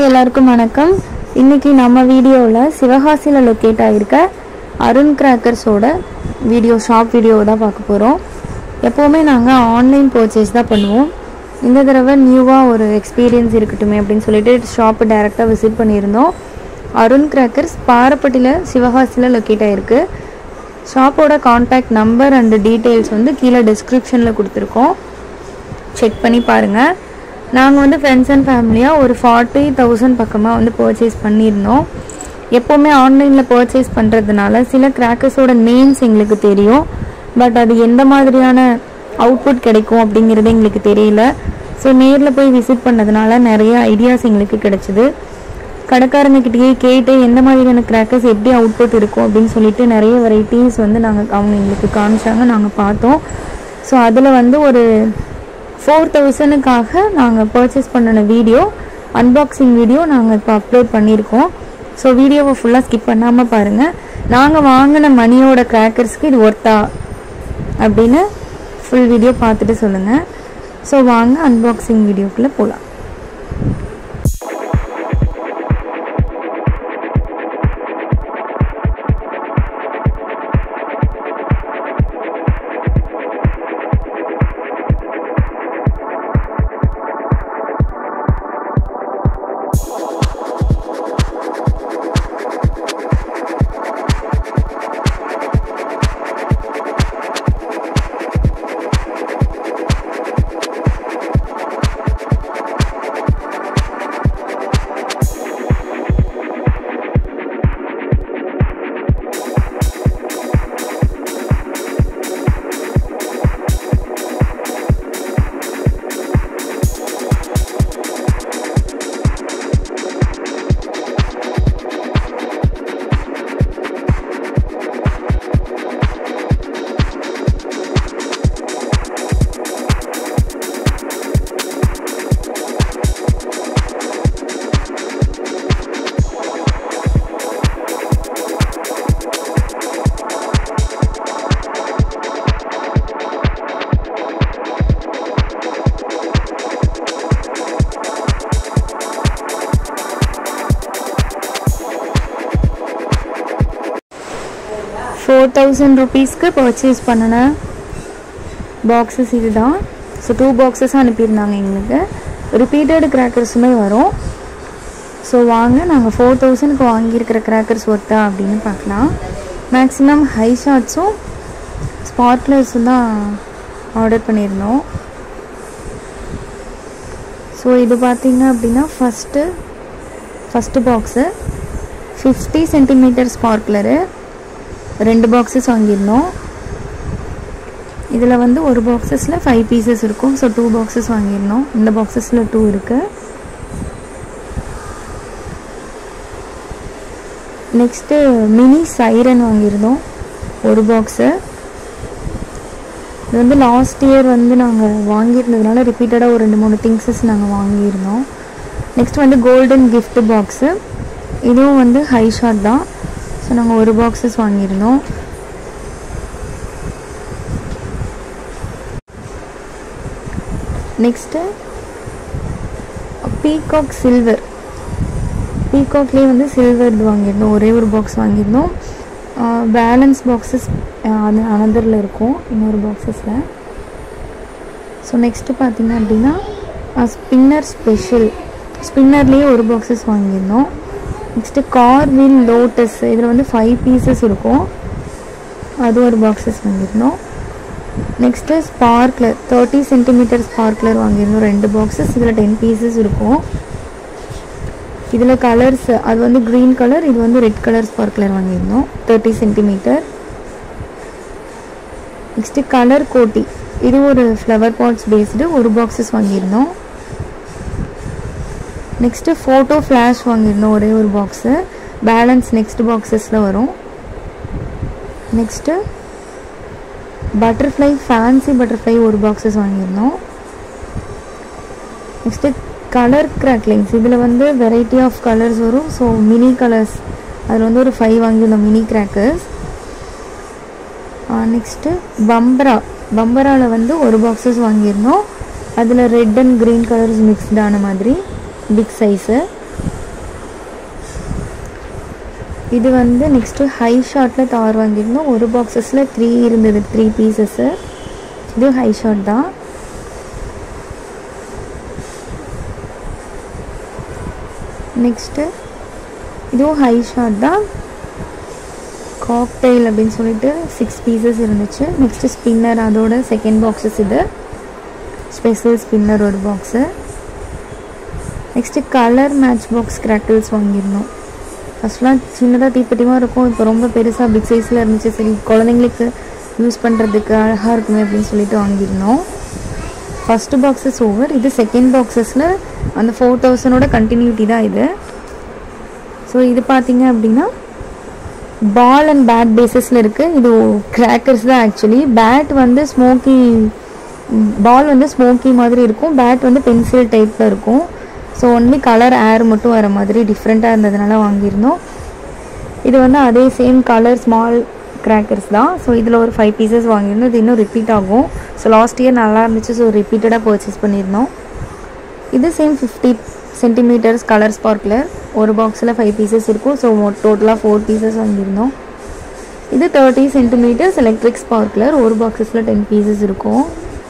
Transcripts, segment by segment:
எல்லாருக்கும் வணக்கம் இன்னைக்கு நம்ம வீடியோவில் சிவகாசியில் லொக்கேட் ஆகிருக்க அருண் கிராக்கர்ஸோட வீடியோ ஷாப் வீடியோ தான் பார்க்க போகிறோம் எப்போவுமே நாங்கள் ஆன்லைன் பர்ச்சேஸ் தான் பண்ணுவோம் இந்த தடவை நியூவாக ஒரு எக்ஸ்பீரியன்ஸ் இருக்கட்டுமே அப்படின்னு சொல்லிட்டு ஷாப்பு டைரெக்டாக விசிட் பண்ணியிருந்தோம் அருண் கிராக்கர்ஸ் பாரப்பட்டியில் சிவகாசியில் லொக்கேட் ஆகிருக்கு ஷாப்போட காண்டாக்ட் நம்பர் அண்ட் டீட்டெயில்ஸ் வந்து கீழே டிஸ்கிரிப்ஷனில் கொடுத்துருக்கோம் செக் பண்ணி பாருங்கள் நாங்கள் வந்து ஃப்ரெண்ட்ஸ் அண்ட் ஃபேமிலியாக ஒரு ஃபார்ட்டி தௌசண்ட் பக்கமாக வந்து பர்ச்சேஸ் பண்ணியிருந்தோம் எப்போவுமே ஆன்லைனில் பர்ச்சேஸ் பண்ணுறதுனால சில கிராக்கர்ஸோட நேம்ஸ் எங்களுக்கு தெரியும் பட் அது எந்த மாதிரியான அவுட்புட் கிடைக்கும் அப்படிங்கிறது எங்களுக்கு தெரியல ஸோ நேரில் போய் விசிட் பண்ணதுனால நிறைய ஐடியாஸ் எங்களுக்கு கிடைச்சிது கடைக்காரங்கக்கிட்டேயே கேட்டு எந்த மாதிரியான கிராக்கர்ஸ் எப்படி அவுட்புட் இருக்கும் அப்படின்னு சொல்லிட்டு நிறைய வெரைட்டிஸ் வந்து நாங்கள் அவங்க எங்களுக்கு காமிச்சாங்க நாங்கள் பார்த்தோம் ஸோ அதில் வந்து ஒரு ஃபோர் தௌசண்ட்க்காக நாங்கள் பர்ச்சேஸ் பண்ணின வீடியோ அன்பாக்சிங் வீடியோ நாங்கள் இப்போ அப்லோட் பண்ணியிருக்கோம் ஸோ வீடியோவை ஃபுல்லாக ஸ்கிப் பண்ணாமல் பாருங்கள் நாங்கள் வாங்கின மணியோட கிராக்கர்ஸ்க்கு இது ஒர்த்தா அப்படின்னு ஃபுல் வீடியோ பார்த்துட்டு சொல்லுங்கள் ஸோ வாங்க அன்பாக்சிங் வீடியோக்குள்ளே போகலாம் ஃபோர் தௌசண்ட் ருபீஸ்க்கு பர்ச்சேஸ் பண்ணின பாக்ஸஸ் இதுதான் ஸோ டூ பாக்ஸஸ் அனுப்பியிருந்தாங்க எங்களுக்கு ரிப்பீட்டட் கிராக்கர்ஸுமே வரும் ஸோ வாங்க நாங்கள் ஃபோர் தௌசண்ட்க்கு வாங்கியிருக்கிற கிராக்கர்ஸ் ஒர்த்தா அப்படின்னு பார்க்கலாம் மேக்ஸிமம் ஹை ஷாட்ஸும் ஸ்பார்க்லர்ஸும் தான் ஆர்டர் பண்ணியிருந்தோம் ஸோ இது பார்த்தீங்க அப்படின்னா first first box fifty centimetre sparkler ரெண்டு பாக்ஸஸ் வாங்கியிருந்தோம் இதில் வந்து ஒரு பாக்ஸஸில் ஃபைவ் பீசஸ் இருக்கும் ஸோ டூ பாக்ஸஸ் வாங்கியிருந்தோம் இந்த பாக்ஸஸில் டூ இருக்குது நெக்ஸ்ட்டு மினி சைரன் வாங்கியிருந்தோம் ஒரு பாக்ஸு இது வந்து லாஸ்ட் இயர் வந்து நாங்கள் வாங்கியிருந்ததுனால ரிப்பீட்டடாக ஒரு ரெண்டு மூணு திங்ஸஸ் நாங்கள் வாங்கியிருந்தோம் நெக்ஸ்ட் வந்து கோல்டன் கிஃப்ட் பாக்ஸு இதுவும் வந்து ஹை ஷாட் தான் ஸோ நாங்கள் ஒரு பாக்ஸஸ் வாங்கியிருந்தோம் நெக்ஸ்ட்டு பீகாக் சில்வர் பீகாக்லேயே வந்து சில்வர் இது வாங்கியிருந்தோம் ஒரே ஒரு பாக்ஸ் வாங்கியிருந்தோம் பேலன்ஸ் பாக்ஸஸ் அது அனதரில் இருக்கும் இன்னொரு பாக்ஸஸில் ஸோ நெக்ஸ்ட்டு பார்த்தீங்க அப்படின்னா ஸ்பின்னர் ஸ்பெஷல் ஸ்பின்னர்லேயே ஒரு பாக்ஸஸ் வாங்கியிருந்தோம் நெக்ஸ்ட்டு கார் வீல் லோட்டஸ் இதில் வந்து ஃபைவ் பீசஸ் இருக்கும் அது ஒரு பாக்ஸஸ் வாங்கியிருந்தோம் next sparkler thirty centimetre sparkler வாங்கியிருந்தோம் ரெண்டு பாக்ஸஸ் இதில் டென் பீசஸ் இருக்கும் இதில் கலர்ஸ் அது வந்து க்ரீன் கலர் இது வந்து ரெட் கலர் ஸ்பார்க்லர் வாங்கியிருந்தோம் தேர்ட்டி சென்டிமீட்டர் நெக்ஸ்ட்டு கலர் கோட்டி இது ஒரு ஃப்ளவர் பாட்ஸ் பேஸ்டு ஒரு பாக்ஸஸ் வாங்கியிருந்தோம் நெக்ஸ்ட்டு ஃபோட்டோ ஃப்ளாஷ் வாங்கியிருந்தோம் ஒரே ஒரு பாக்ஸு பேலன்ஸ் நெக்ஸ்ட் பாக்ஸஸில் வரும் நெக்ஸ்ட்டு பட்டர்ஃப்ளை ஃபேன்சி பட்டர்ஃப்ளை ஒரு பாக்ஸஸ் வாங்கியிருந்தோம் நெக்ஸ்ட்டு கலர் கிராக்லிங்ஸ் இதில் வந்து வெரைட்டி ஆஃப் கலர்ஸ் வரும் ஸோ மினி கலர்ஸ் அதில் வந்து ஒரு ஃபைவ் வாங்கியிருந்தோம் மினி கிராக்கர்ஸ் நெக்ஸ்ட்டு பம்பரா பம்பராவில் வந்து ஒரு பாக்ஸஸ் வாங்கியிருந்தோம் அதில் ரெட் அண்ட் க்ரீன் கலர்ஸ் மிக்ஸ்டான மாதிரி பிக் சைஸு இது வந்து நெக்ஸ்ட்டு ஹை ஷார்ட்டில் தார் வாங்கியிருந்தோம் ஒரு பாக்ஸஸில் த்ரீ இருந்தது த்ரீ பீசஸ்ஸு இது ஹை ஷார்ட் தான் நெக்ஸ்ட்டு இதுவும் ஹை ஷார்ட் தான் காக்டெயில் அப்படின்னு சொல்லிட்டு சிக்ஸ் பீசஸ் இருந்துச்சு நெக்ஸ்ட்டு ஸ்பின்னர் அதோட செகண்ட் பாக்ஸஸ் இது ஸ்பெஷல் ஸ்பின்னர் ஒரு box next colour match box crackles வாங்கியிருந்தோம் ஃபஸ்ட்லாம் சின்னதாக தீப்பெட்டிமாக இருக்கும் இப்போ ரொம்ப பெருசாக பிக் சைஸில் இருந்துச்சு சரி குழந்தைங்களுக்கு யூஸ் பண்ணுறதுக்கு அழகாக இருக்குமே அப்படின்னு சொல்லிட்டு வாங்கியிருந்தோம் ஃபஸ்ட்டு பாக்ஸஸ் ஓவர் இது செகண்ட் பாக்ஸஸில் அந்த ஃபோர் தௌசண்டோட கண்டினியூட்டி தான் இது ஸோ இது பார்த்தீங்க அப்படின்னா பால் அண்ட் பேட் பேஸஸில் இருக்குது இது கிராக்கர்ஸ் தான் ஆக்சுவலி பேட் வந்து ஸ்மோக்கி பால் வந்து ஸ்மோக்கி மாதிரி இருக்கும் பேட் வந்து பென்சில் டைப்பில் இருக்கும் ஸோ ஒன்லி கலர் ஏர் மட்டும் வர மாதிரி டிஃப்ரெண்ட்டாக இருந்ததுனால வாங்கியிருந்தோம் இது வந்து அதே சேம் கலர் ஸ்மால் கிராக்கர்ஸ் தான் ஸோ இதில் ஒரு ஃபைவ் பீசஸ் வாங்கியிருந்தோம் இது இன்னும் ரிப்பீட் ஆகும் ஸோ லாஸ்ட் இயர் நல்லா இருந்துச்சு ஸோ ரிப்பீட்டடாக பர்ச்சேஸ் பண்ணியிருந்தோம் இது same fifty centimetres colour sparkler ஒரு பாக்ஸில் ஃபைவ் பீசஸ் இருக்கும் ஸோ டோட்டலாக ஃபோர் பீசஸ் வாங்கியிருந்தோம் இது தேர்ட்டி சென்டிமீட்டர்ஸ் எலக்ட்ரிக் ஸ்பார்க்லர் ஒரு பாக்ஸஸில் டென் பீசஸ் இருக்கும்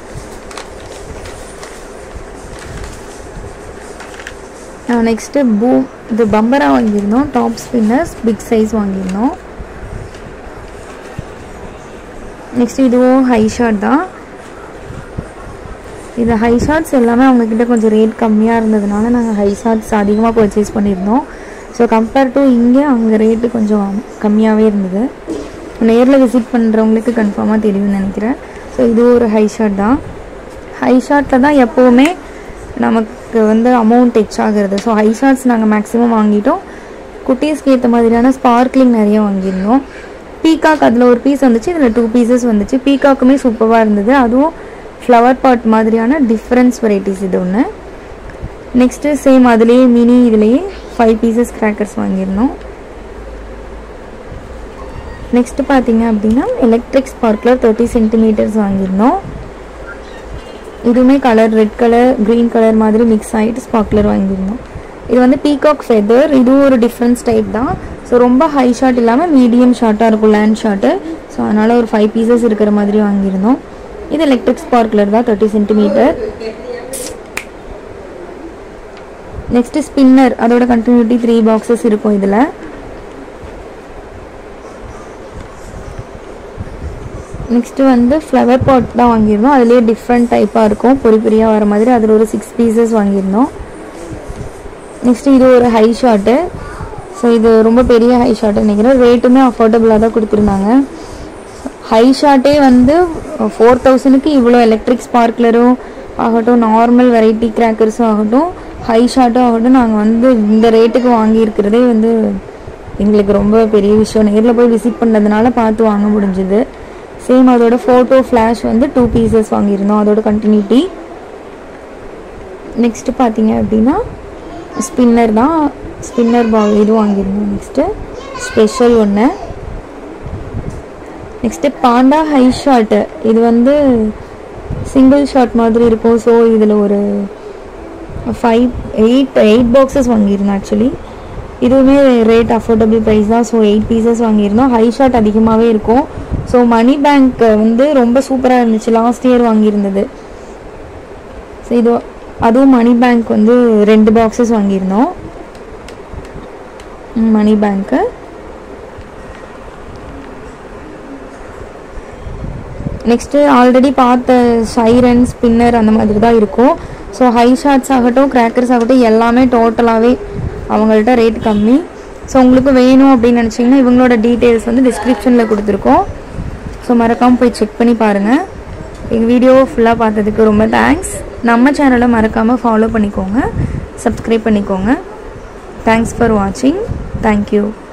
நெக்ஸ்ட்டு பூ இது பம்பரா வாங்கியிருந்தோம் டாப் ஸ்பின்னர்ஸ் பிக் சைஸ் வாங்கியிருந்தோம் நெக்ஸ்ட் இதுவும் ஹை ஷார்ட் தான் இது ஹை ஷார்ட்ஸ் எல்லாமே அவங்கக்கிட்ட கொஞ்சம் ரேட் கம்மியாக இருந்ததுனால நாங்கள் ஹை ஷார்ட்ஸ் அதிகமாக பர்ச்சேஸ் பண்ணியிருந்தோம் ஸோ கம்பேர் டு இங்கே அங்கே ரேட்டு கொஞ்சம் கம்மியாகவே இருந்தது நேரில் விசிட் பண்ணுறவங்களுக்கு கன்ஃபார்மாக தெரியும்னு நினைக்கிறேன் ஸோ இது ஒரு ஹை ஷார்ட் தான் ஹை ஷார்ட்டில் தான் எப்போவுமே நமக்கு வந்து அமௌண்ட் டச் ஆகிறது ஸோ ஹை ஷார்ட்ஸ் நாங்கள் மேக்ஸிமம் வாங்கிட்டோம் குட்டீஸ்க்கு ஏற்ற மாதிரியான ஸ்பார்க்லிங் நிறைய வாங்கியிருந்தோம் பீகாக் அதில் ஒரு பீஸ் வந்துச்சு இதில் டூ பீசஸ் வந்துச்சு பீகாக்குமே சூப்பராக இருந்தது அதுவும் ஃப்ளவர் பாட் மாதிரியான டிஃப்ரென்ஸ் வெரைட்டிஸ் இது ஒன்று நெக்ஸ்ட்டு சேம் அதுலேயே மினி இதுலேயே ஃபைவ் பீசஸ் கிராக்கர்ஸ் வாங்கியிருந்தோம் நெக்ஸ்ட்டு பார்த்தீங்க அப்படின்னா எலக்ட்ரிக் ஸ்பார்க்லர் தேர்ட்டி சென்டிமீட்டர்ஸ் வாங்கியிருந்தோம் இதுவுமே colour red colour green colour மாதிரி மிக்ஸ் ஆகிட்டு ஸ்பார்க்லர் வாங்கியிருந்தோம் இது வந்து பீகாக் ஃபெதர் இதுவும் ஒரு டிஃப்ரென்ஸ் டைப் தான் ஸோ ரொம்ப ஹை ஷாட் இல்லாமல் மீடியம் ஷார்ட்டாக இருக்கும் லேண்ட் ஷார்ட்டு ஸோ அதனால் ஒரு ஃபைவ் பீசஸ் இருக்கிற மாதிரி வாங்கியிருந்தோம் இது எலக்ட்ரிக் ஸ்பார்க்லர் தான் தேர்ட்டி சென்டிமீட்டர் நெக்ஸ்ட்டு ஸ்பின்னர் அதோட கண்டினியூட்டி த்ரீ பாக்ஸஸ் இருக்கும் இதில் நெக்ஸ்ட்டு வந்து ஃப்ளவர் பாட் தான் வாங்கியிருந்தோம் அதுலேயே டிஃப்ரெண்ட் டைப்பாக இருக்கும் பொறி பொரியாக வர மாதிரி அதில் ஒரு சிக்ஸ் பீசஸ் வாங்கியிருந்தோம் நெக்ஸ்ட்டு இது ஒரு ஹை ஷாட்டு ஸோ இது ரொம்ப பெரிய ஹை ஷாட்டு நினைக்கிறேன் ரேட்டுமே அஃபோர்டபுளாக தான் கொடுத்துருந்தாங்க ஹை ஷாட்டே வந்து ஃபோர் தௌசண்ட்க்கு இவ்வளோ எலக்ட்ரிக் ஸ்பார்க்லரும் ஆகட்டும் நார்மல் வெரைட்டி கிராக்கர்ஸும் ஆகட்டும் ஹை ஷாட்டும் ஆகட்டும் நாங்கள் வந்து இந்த ரேட்டுக்கு வாங்கியிருக்கிறதே வந்து எங்களுக்கு ரொம்ப பெரிய விஷயம் நேரில் போய் விசிட் பண்ணதுனால பார்த்து வாங்க முடிஞ்சுது சேம் அதோட ஃபோட்டோ ஃப்ளாஷ் வந்து டூ பீசஸ் வாங்கியிருந்தோம் அதோட கண்டினியூட்டி நெக்ஸ்ட்டு பார்த்தீங்க அப்படின்னா ஸ்பின்னர் தான் ஸ்பின்னர் பால் இது வாங்கியிருந்தோம் நெக்ஸ்ட்டு ஸ்பெஷல் ஒன்று நெக்ஸ்ட்டு பாண்டா ஹை ஷாட்டு இது வந்து சிங்கிள் ஷாட் மாதிரி இருக்கும் ஸோ இதில் ஒரு ஃபைவ் எயிட் எயிட் பாக்ஸஸ் வாங்கியிருந்தோம் ஆக்சுவலி இதுவுமே ரேட் அஃபோர்டபுள் ப்ரைஸ் தான் ஸோ எயிட் பீசஸ் வாங்கியிருந்தோம் ஹை ஷாட் அதிகமாகவே இருக்கும் ஸோ மணி பேங்க் வந்து ரொம்ப சூப்பராக இருந்துச்சு லாஸ்ட் இயர் வாங்கியிருந்தது ஸோ இது அதுவும் மணி பேங்க் வந்து ரெண்டு பாக்ஸஸ் வாங்கியிருந்தோம் மணி பேங்க்கு நெக்ஸ்ட்டு ஆல்ரெடி பார்த்த சைரன் ஸ்பின்னர் அந்த மாதிரி தான் இருக்கும் ஸோ ஹை ஷாட்ஸ் ஆகட்டும் கிராக்கர்ஸ் ஆகட்டும் எல்லாமே டோட்டலாகவே அவங்கள்ட்ட ரேட் கம்மி ஸோ உங்களுக்கு வேணும் அப்படின்னு நினச்சிங்கன்னா இவங்களோட டீட்டெயில்ஸ் வந்து டிஸ்கிரிப்ஷனில் கொடுத்துருக்கோம் ஸோ மறக்காமல் போய் செக் பண்ணி பாருங்கள் எங்கள் வீடியோவை ஃபுல்லாக பார்த்ததுக்கு ரொம்ப தேங்க்ஸ் நம்ம சேனலை மறக்காமல் ஃபாலோ பண்ணிக்கோங்க சப்ஸ்கிரைப் பண்ணிக்கோங்க தேங்க்ஸ் ஃபார் வாட்சிங் தேங்க்யூ